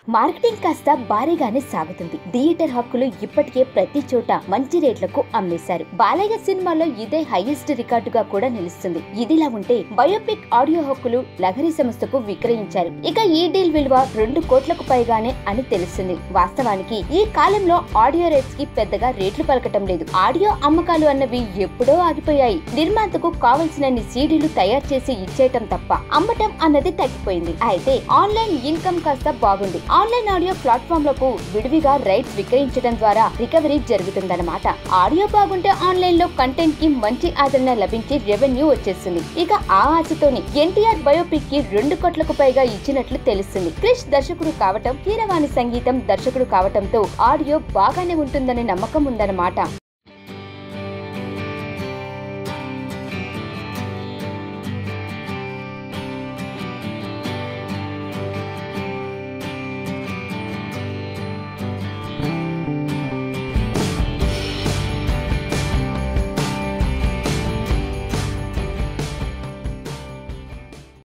marketing కాస్త భారీగానే సాగుతుంది థియేటర్ హక్కులు ఇప్పటికే ప్రతి చోట మంచి రేట్లకు అమ్మేశారు బాలయ్య సినిమాలో ఇదే హైయెస్ట్ రికార్డుగా కూడా నిలుస్తుంది ఇదిలా ఉంటే బయోపిక్ ఆడియో హక్కులు లహరి సంస్థకు విక్రయించారు ఇక ఈ డీల్ విలువ రెండు కోట్లకు పైగానే అని తెలుస్తుంది వాస్తవానికి ఈ కాలంలో ఆడియో రేట్స్ కి పెద్దగా రేట్లు పలకటం లేదు ఆడియో అమ్మకాలు అన్నవి ఎప్పుడో ఆగిపోయాయి నిర్మాతకు కావలసినన్ని సీడీలు తయారు చేసి ఇచ్చేయటం తప్ప అమ్మటం అన్నది తగ్గిపోయింది అయితే ఆన్లైన్ ఇన్కమ్ కాస్త బాగుంది ఆన్లైన్ ఆడియో ప్లాట్ఫామ్ లకు విడివిగా రైట్స్ విక్రయించడం ద్వారా రికవరీ జరుగుతుందన్నమాట ఆడియో బాగుంటే ఆన్లైన్ లో కంటెంట్ కి మంచి ఆదరణ లభించి రెవెన్యూ వచ్చేస్తుంది ఇక ఆ ఆశతోని ఎన్టీఆర్ బయోపిక్ కి రెండు కోట్లకు పైగా ఇచ్చినట్లు తెలుస్తుంది క్రిష్ దర్శకుడు కావటం కీరవాణి సంగీతం దర్శకుడు కావటంతో ఆడియో బాగానే ఉంటుందనే నమ్మకం ఉందన్నమాట